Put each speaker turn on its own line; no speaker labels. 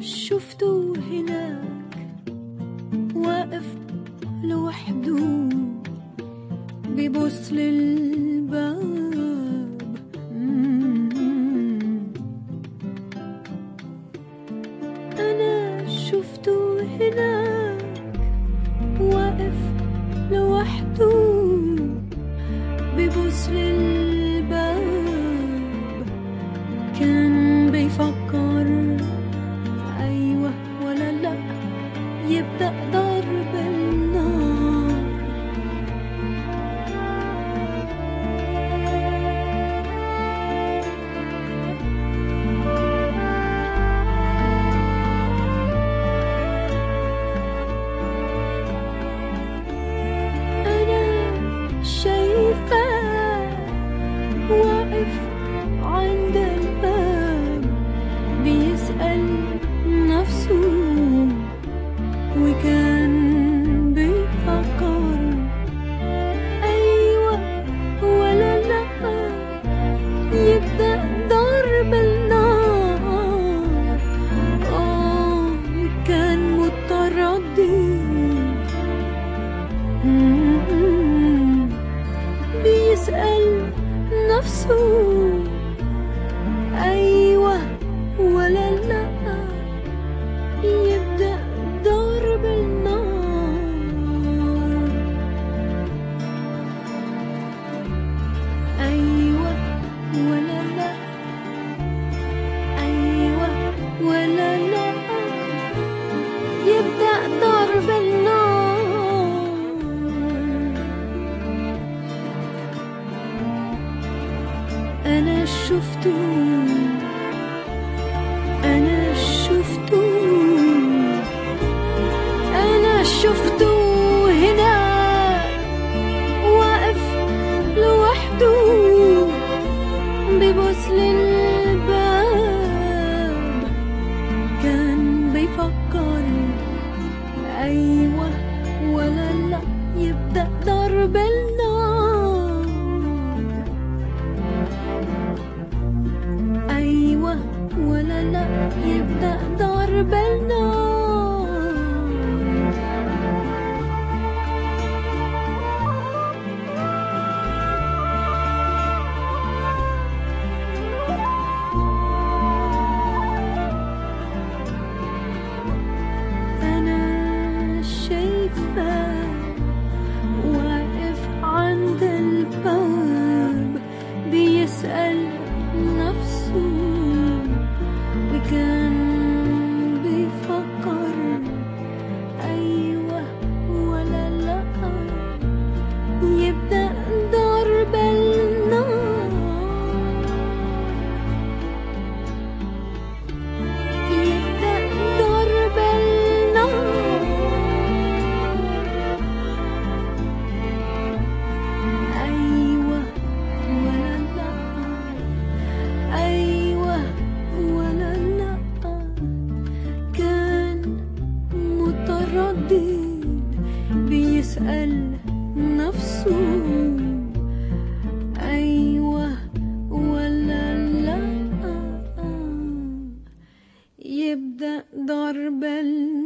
شفته هناك واقف لوحده بيبص للباب مم. أنا شفته هناك واقف لوحده بيبص للباب كان بيفكر أيوة ولا لأ يبدأ ضرب النار أنا شايفاه واقف عند الباب بيسأل نفسه وكان بيفكر أيوة ولا لأ يبدأ ضرب النار آه كان متردد م-م. بيسأل نفسه أيوة ولا لأ يبدأ ضرب النار أيوة ولا لأ أيوة ولا لأ يبدأ ضرب النار أنا شفته أنا شفته أنا شفته هنا واقف لوحده بيبص للباب كان بيفكر أيوة ولا لأ يبدأ ضرب النار أيوة ولا لأ يبدأ ضرب النار أنا شايفة واقف عند الباب بيسأل نفسه وكان بيفكر أيوة ولا لأ يبدأ ضرب النار يبدأ ضرب النار أيوة ولا لأ أيوة ولا لأ كان متردد بيسأل نفسه أيوة ولا لأ يبدأ ضرب النار